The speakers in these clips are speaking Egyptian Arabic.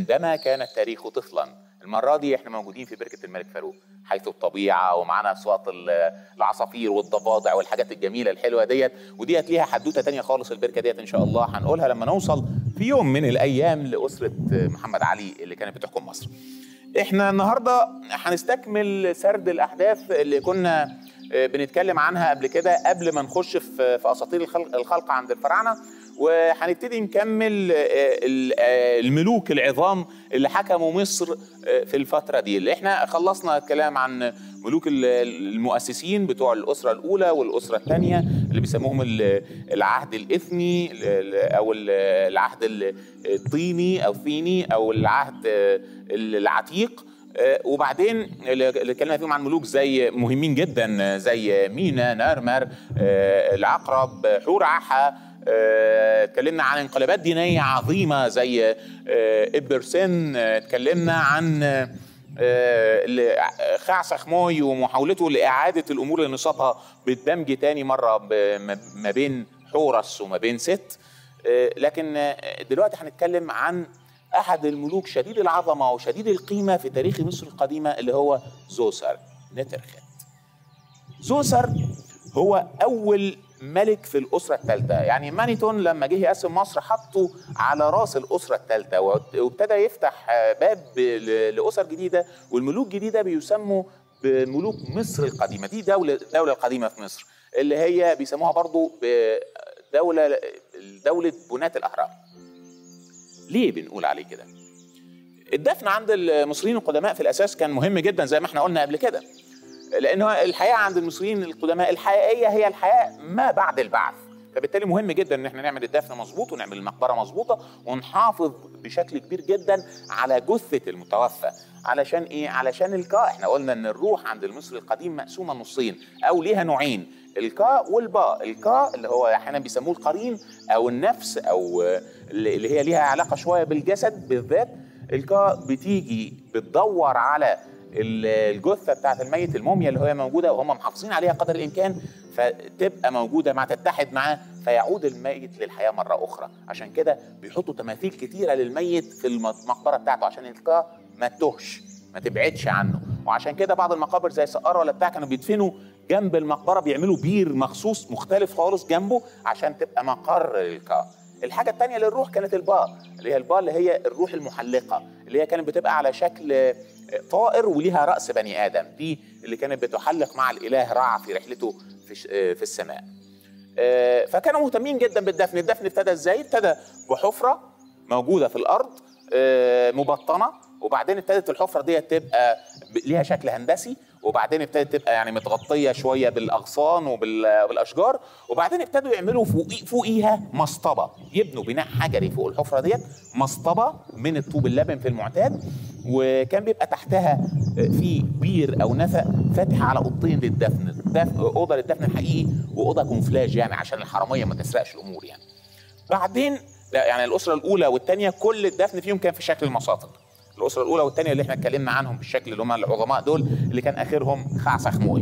عندما كان التاريخ طفلا المرة دي احنا موجودين في بركة الملك فاروق حيث الطبيعة ومعنا أصوات ال- العصافير والضفادع والحاجات الجميلة الحلوة ديت وديت ليها حدوتة تانية خالص البركة ديت إن شاء الله هنقولها لما نوصل في يوم من الأيام لأسرة محمد علي اللي كانت بتحكم مصر احنا النهارده هنستكمل سرد الاحداث اللي كنا آه، بنتكلم عنها قبل كده قبل ما نخش في في اساطير الخلق, الخلق عند الفراعنه وهنبتدي نكمل آه، ال- آه، الملوك العظام اللي حكموا مصر آه، في الفتره دي اللي احنا خلصنا الكلام عن ملوك ال- المؤسسين بتوع الاسره الاولى والاسره الثانيه اللي بيسموهم ال- العهد الاثني ال- ال- او ال- العهد ال- الطيني او ثيني او العهد آه، العتيق آه، وبعدين اللي اللي اتكلمنا فيهم عن ملوك زي مهمين جدا آه، زي مينا نرمر آه، العقرب آه، حور عحا آه، اتكلمنا عن انقلابات دينيه عظيمه زي آه، ابرسن آه، اتكلمنا عن آه، ال- خعص خموي ومحاولته لاعاده الامور لنصابها بالدمج تاني مره ب- ما- ما بين حورس وما بين ست آه، لكن آه، دلوقتي هنتكلم عن احد الملوك شديد العظمه وشديد القيمه في تاريخ مصر القديمه اللي هو زوسر نترخت زوسر هو اول ملك في الاسره الثالثه يعني مانيتون لما جه يقسم مصر حطه على راس الاسره الثالثه وابتدى يفتح آه، باب ل- لاسر جديده والملوك الجديده بيسموا بملوك مصر القديمه دي دوله الدوله القديمه في مصر اللي هي بيسموها برضو بدوله دوله بناة الاهرام ليه بنقول عليه كده الدفن عند المصريين القدماء في الاساس كان مهم جدا زي ما احنا قلنا قبل كده لان هو الحياه عند المصريين القدماء الحقيقيه هي الحياه ما بعد البعث فبالتالي مهم جدا ان احنا نعمل الدفن مظبوط ونعمل المقبره مظبوطه ونحافظ بشكل كبير جدا على جثه المتوفى علشان ايه علشان الكاء احنا قلنا ان الروح عند المصري القديم مقسومه نصين او ليها نوعين الكاء والباء الكاء اللي هو احيانا بيسموه القرين او النفس او آه، اللي هي ليها علاقه شويه بالجسد بالذات الكاء بتيجي بتدور على ال- الجثه بتاعت الميت الموميا اللي هي موجوده وهم محافظين عليها قدر الامكان فتبقى موجوده مع تتحد معاه فيعود الميت للحياه مره اخرى عشان كده بيحطوا تماثيل كتيره للميت في المقبره بتاعته عشان الكاء ما تهش ما تبعدش عنه وعشان كده بعض المقابر زي سقاره ولا بتاع كانوا بيدفنوا جنب المقبره بيعملوا بير مخصوص مختلف خالص جنبه عشان تبقى مقر للكاء الحاجة التانية للروح كانت الباء اللي هي الباء اللي هي الروح المحلقة اللي هي كانت بتبقى على شكل طائر وليها رأس بني آدم دي اللي كانت بتحلق مع الإله رع في رحلته في, ش- في السماء آه، فكانوا مهتمين جدا بالدفن الدفن ابتدى ازاي ابتدى بحفرة موجودة في الأرض آه، مبطنة وبعدين ابتدت الحفرة دي تبقى ب- ليها شكل هندسي وبعدين ابتدت تبقى يعني متغطية شوية بالأغصان وبالأشجار وبعدين ابتدوا يعملوا فوقي فوقيها مصطبة يبنوا بناء حجري فوق الحفرة ديت مصطبة من الطوب اللبن في المعتاد وكان بيبقى تحتها في بير او نفق فاتح على اوضتين للدفن دف- اوضه للدفن الحقيقي واوضه كونفلاج يعني عشان الحراميه ما تسرقش الامور يعني بعدين لا يعني الاسره الاولى والثانيه كل الدفن فيهم كان في شكل المصاطب الاسره الاولى والثانيه اللي احنا اتكلمنا عنهم بالشكل اللي هم العظماء دول اللي كان اخرهم خعص خموي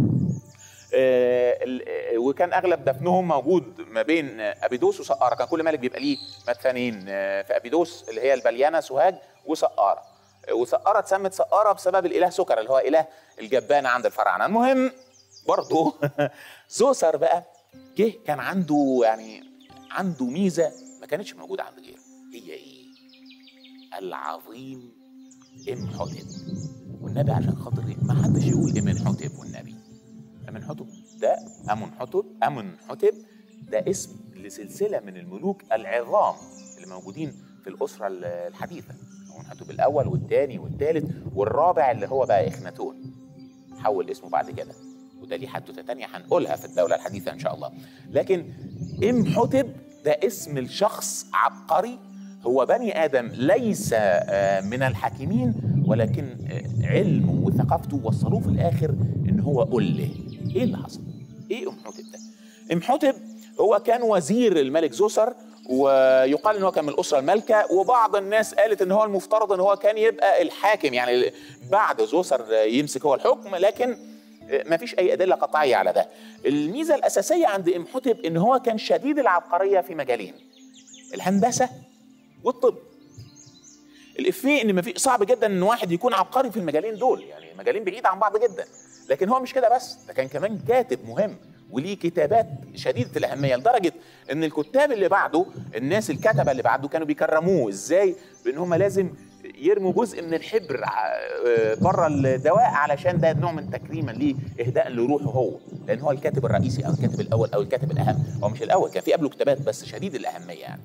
آه، ال- آه، وكان اغلب دفنهم موجود ما بين آه، ابيدوس وسقاره كان كل ملك بيبقى ليه مدفنين آه، في ابيدوس اللي هي البليانه سوهاج وسقاره آه، وسقاره اتسمت سقاره بسبب الاله سكر اللي هو اله الجبانه عند الفراعنه المهم برضه زوسر بقى جه كان عنده يعني عنده ميزه ما كانتش موجوده عند غيره هي ايه العظيم امحتب والنبي عشان خاطر إيه؟ ما حدش يقول امنحتب والنبي امنحتب ده امنحتب امنحتب ده اسم لسلسله من الملوك العظام اللي موجودين في الاسره ال- الحديثه امنحتب الاول والثاني والثالث والرابع اللي هو بقى اخناتون حول اسمه بعد كده وده ليه حدوته تانية هنقولها في الدولة الحديثة إن شاء الله لكن امحتب ده اسم الشخص عبقري هو بني آدم ليس آه، من الحاكمين ولكن آه، علمه وثقافته وصلوه في الآخر إن هو قله إيه اللي حصل؟ إيه امحتب ده؟ امحتب هو كان وزير الملك زوسر ويقال ان هو كان من الاسره المالكه وبعض الناس قالت ان هو المفترض ان هو كان يبقى الحاكم يعني بعد زوسر يمسك هو الحكم لكن ما فيش اي ادله قطعيه على ده الميزه الاساسيه عند امحتب ان هو كان شديد العبقريه في مجالين الهندسه والطب الافيه ان مفي صعب جدا ان واحد يكون عبقري في المجالين دول يعني مجالين بعيد عن بعض جدا لكن هو مش كده بس ده كان كمان كاتب مهم وليه كتابات شديده الاهميه لدرجه ان الكتاب اللي بعده الناس الكتبه اللي بعده كانوا بيكرموه ازاي بان هم لازم يرموا جزء من الحبر آه، بره الدواء علشان ده نوع من تكريما ليه اهداء لروحه هو لان هو الكاتب الرئيسي او الكاتب الاول او الكاتب الاهم هو مش الاول كان في قبله كتابات بس شديد الاهميه يعني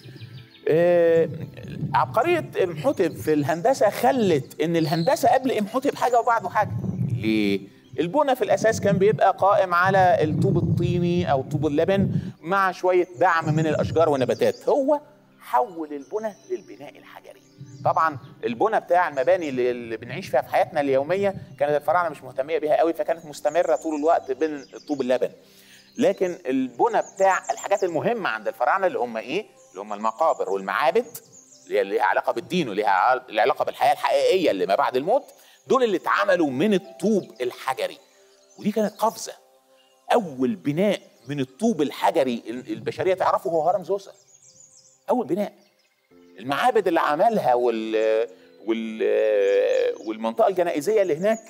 آه، عبقرية امحوتب في الهندسة خلت ان الهندسة قبل امحوتب حاجة وبعده حاجة ليه؟ البنى في الاساس كان بيبقى قائم على الطوب الطيني او طوب اللبن مع شويه دعم من الاشجار والنباتات هو حول البنى للبناء الحجري طبعا البنى بتاع المباني اللي بنعيش فيها في حياتنا اليوميه كانت الفراعنه مش مهتميه بيها قوي فكانت مستمره طول الوقت بين طوب اللبن لكن البنى بتاع الحاجات المهمه عند الفراعنه اللي هم ايه اللي هم المقابر والمعابد اللي ليها علاقه بالدين وليها علاقه بالحياه الحقيقيه اللي ما بعد الموت دول اللي اتعملوا من الطوب الحجري ودي كانت قفزه اول بناء من الطوب الحجري البشريه تعرفه هو هرم زوسر اول بناء المعابد اللي عملها وال وال والمنطقه الجنائزيه اللي هناك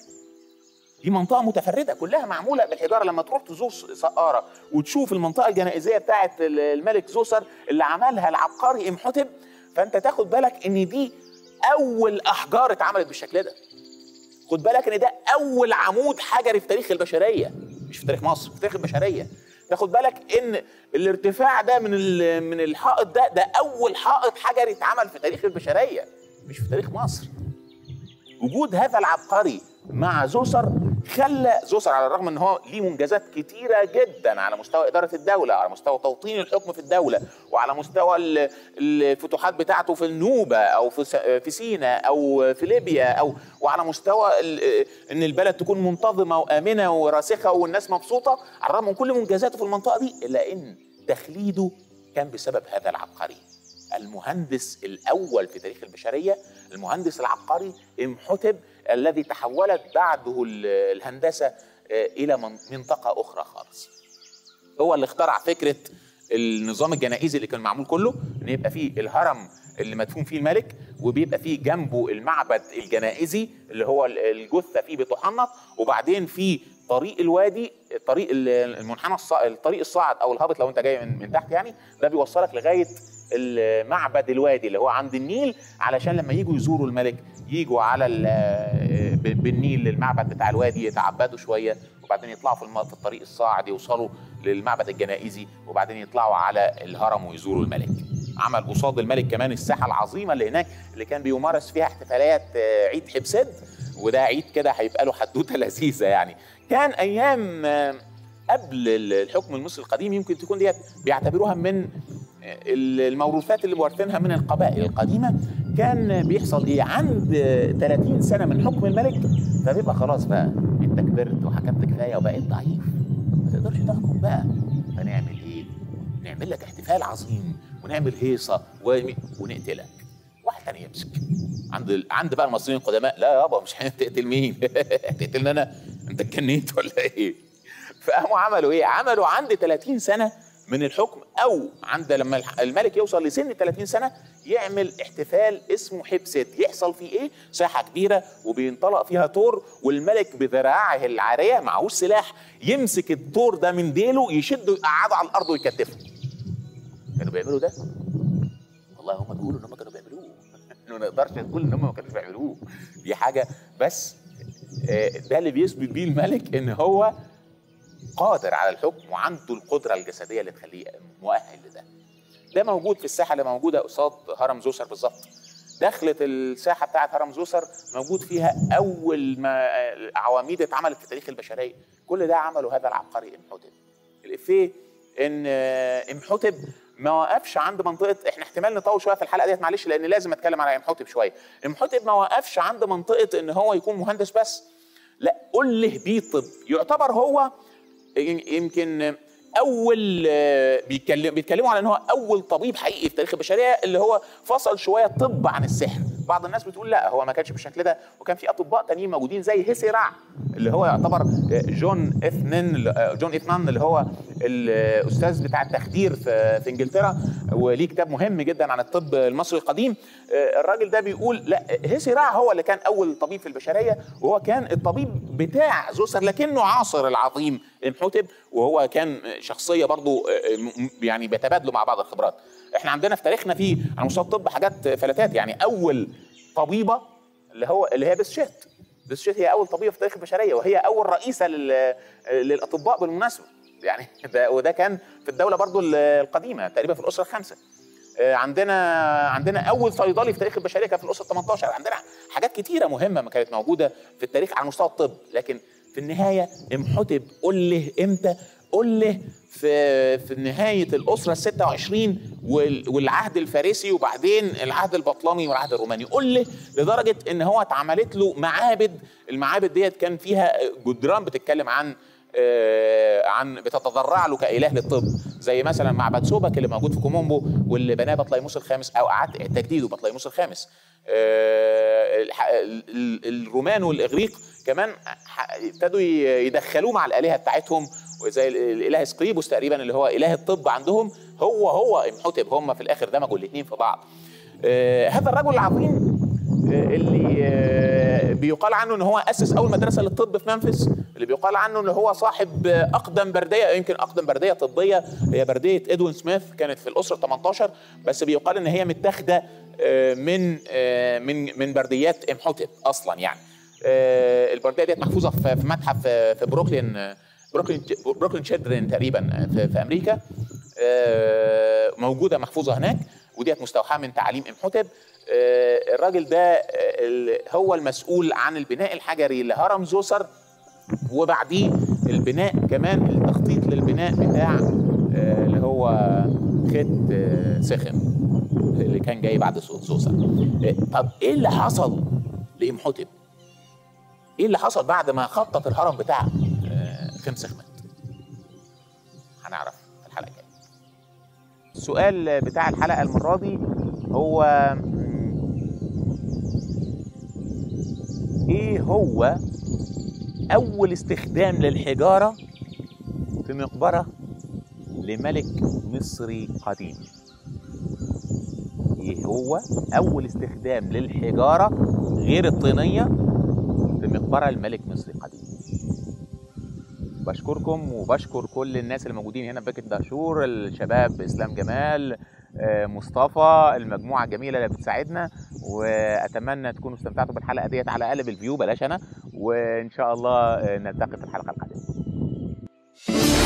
دي منطقه متفرده كلها معموله بالحجاره لما تروح تزور سقاره وتشوف المنطقه الجنائزيه بتاعه الملك زوسر اللي عملها العبقري امحوتب فانت تاخد بالك ان دي اول احجار اتعملت بالشكل ده خد بالك ان ده اول عمود حجري في تاريخ البشريه مش في تاريخ مصر في تاريخ البشريه تاخد بالك ان الارتفاع ده من من الحائط ده ده اول حائط حجري اتعمل في تاريخ البشريه مش في تاريخ مصر وجود هذا العبقري مع زوسر خلى زوسر على الرغم ان هو ليه منجزات كتيره جدا على مستوى اداره الدوله على مستوى توطين الحكم في الدوله وعلى مستوى الفتوحات بتاعته في النوبه او في في سيناء او في ليبيا او وعلى مستوى ان البلد تكون منتظمه وامنه وراسخه والناس مبسوطه على الرغم من كل منجزاته في المنطقه دي الا ان تخليده كان بسبب هذا العبقري المهندس الاول في تاريخ البشريه المهندس العبقري امحتب الذي تحولت بعده الهندسه آه، الى منطقه اخرى خالص هو اللي اخترع فكره النظام الجنائزي اللي كان معمول كله ان يبقى فيه الهرم اللي مدفون فيه الملك وبيبقى فيه جنبه المعبد الجنائزي اللي هو الجثه فيه بتحنط وبعدين في طريق الوادي الطريق المنحنى الطريق الصاعد او الهابط لو انت جاي من تحت يعني ده بيوصلك لغايه المعبد الوادي اللي هو عند النيل علشان لما يجوا يزوروا الملك يجوا على بالنيل للمعبد بتاع الوادي يتعبدوا شويه وبعدين يطلعوا في, في الطريق الصاعد يوصلوا للمعبد الجنائزي وبعدين يطلعوا على الهرم ويزوروا الملك عمل قصاد الملك كمان الساحه العظيمه اللي هناك اللي كان بيمارس فيها احتفالات آه، عيد حبسد وده عيد كده هيبقى له حدوته لذيذه يعني كان ايام آه، قبل الحكم المصري القديم يمكن تكون ديت بيعتبروها من الموروثات اللي موارثينها من القبائل القديمه كان بيحصل ايه عند 30 سنه من حكم الملك فبيبقى خلاص بقى انت كبرت وحكمت كفايه وبقيت ضعيف ما تقدرش تحكم بقى فنعمل ايه؟ نعمل لك احتفال عظيم ونعمل هيصه ونقتلك واحد تاني يمسك عند عند بقى المصريين القدماء لا يابا مش هتقتل مين؟ هتقتلني انا؟ انت اتجنيت ولا ايه؟ فقاموا عملوا ايه؟ عملوا عند 30 سنه من الحكم او عند لما الملك يوصل لسن 30 سنه يعمل احتفال اسمه حبست يحصل فيه ايه ساحه كبيره وبينطلق فيها طور والملك بذراعه العاريه معهوش سلاح يمسك الطور ده من ديله يشده يقعده على الارض ويكتفه كانوا بيعملوا ده والله هم بيقولوا ان هم كانوا بيعملوه ما نقدرش نقول ان هم ما كانوش بيعملوه دي حاجه بس آه، ده اللي بيثبت بيه الملك ان هو قادر على الحكم وعنده القدره الجسديه اللي تخليه مؤهل لده ده موجود في الساحه اللي موجوده قصاد هرم زوسر بالظبط دخلت الساحه بتاعه هرم زوسر موجود فيها اول ما عواميد اتعملت في تاريخ البشريه كل ده عمله هذا العبقري امحوتب الافيه ان امحوتب ما وقفش عند منطقه احنا احتمال نطول شويه في الحلقه ديت معلش لان لازم اتكلم على امحوتب شويه امحوتب ما وقفش عند منطقه ان هو يكون مهندس بس لا أله بيه طب يعتبر هو يمكن اول بيتكلم بيتكلموا على ان هو اول طبيب حقيقي في تاريخ البشريه اللي هو فصل شويه الطب عن السحر بعض الناس بتقول لا هو ما كانش بالشكل ده وكان في اطباء تانيين موجودين زي هيسيرع اللي هو يعتبر جون اثنين جون اثنان اللي هو الاستاذ بتاع التخدير في, في انجلترا وليه كتاب مهم جدا عن الطب المصري القديم الراجل ده بيقول لا هيسيرع هو اللي كان اول طبيب في البشريه وهو كان الطبيب بتاع زوسر لكنه عاصر العظيم امحوتب وهو كان شخصيه برضو يعني بيتبادلوا مع بعض الخبرات احنا عندنا في تاريخنا في على مستوى الطب حاجات فلتات يعني اول طبيبه اللي هو اللي هي بسشيت بسشيت هي اول طبيبه في تاريخ البشريه وهي اول رئيسه للاطباء بالمناسبه يعني ده وده كان في الدوله برضو القديمه تقريبا في الاسره الخامسه عندنا عندنا اول صيدلي في تاريخ البشريه كان في الاسره 18 عندنا حاجات كتيره مهمه ما كانت موجوده في التاريخ على مستوى الطب لكن في النهايه امحتب قل له امتى قل له في في نهايه الاسره ال 26 والعهد الفارسي وبعدين العهد البطلمي والعهد الروماني قل له لدرجه ان هو اتعملت له معابد المعابد ديت كان فيها جدران بتتكلم عن آه عن بتتضرع له كاله للطب زي مثلا معبد سوبك اللي موجود في كومومبو واللي بناه بطليموس الخامس او اعاد تجديده بطليموس الخامس آه الرومان والاغريق كمان ابتدوا يدخلوه مع الالهه بتاعتهم وزي الاله اسقريبوس تقريبا اللي هو اله الطب عندهم هو هو امحوتب هم في الاخر دمجوا الاثنين في بعض آه هذا الرجل العظيم آه اللي آه بيقال عنه ان هو اسس اول مدرسه للطب في منفس اللي بيقال عنه ان هو صاحب اقدم برديه يمكن اقدم برديه طبيه هي برديه ادوين سميث كانت في الاسره 18 بس بيقال ان هي متاخده من من من برديات امحوتب اصلا يعني البرديه ديت محفوظه في متحف في بروكلين بروكلين بروكلين تشيلدرن تقريبا في, في امريكا موجوده محفوظه هناك وديت مستوحاه من تعاليم امحوتب الراجل ده هو المسؤول عن البناء الحجري لهرم زوسر وبعديه البناء كمان التخطيط للبناء بتاع اللي هو خيط سخن اللي كان جاي بعد زوسر طب ايه اللي حصل لامحوتب ايه اللي حصل بعد ما خطط الهرم بتاع خمس خمات هنعرف في الحلقه الجايه السؤال بتاع الحلقه المره دي هو ايه هو اول استخدام للحجاره في مقبره لملك مصري قديم ايه هو اول استخدام للحجاره غير الطينيه في مقبره الملك مصري قديم بشكركم وبشكر كل الناس اللي موجودين هنا في باكت دهشور الشباب اسلام جمال مصطفى المجموعه الجميله اللي بتساعدنا واتمنى تكونوا استمتعتوا بالحلقه ديت على الاقل بالفيو بلاش انا وان شاء الله نلتقي في الحلقه القادمه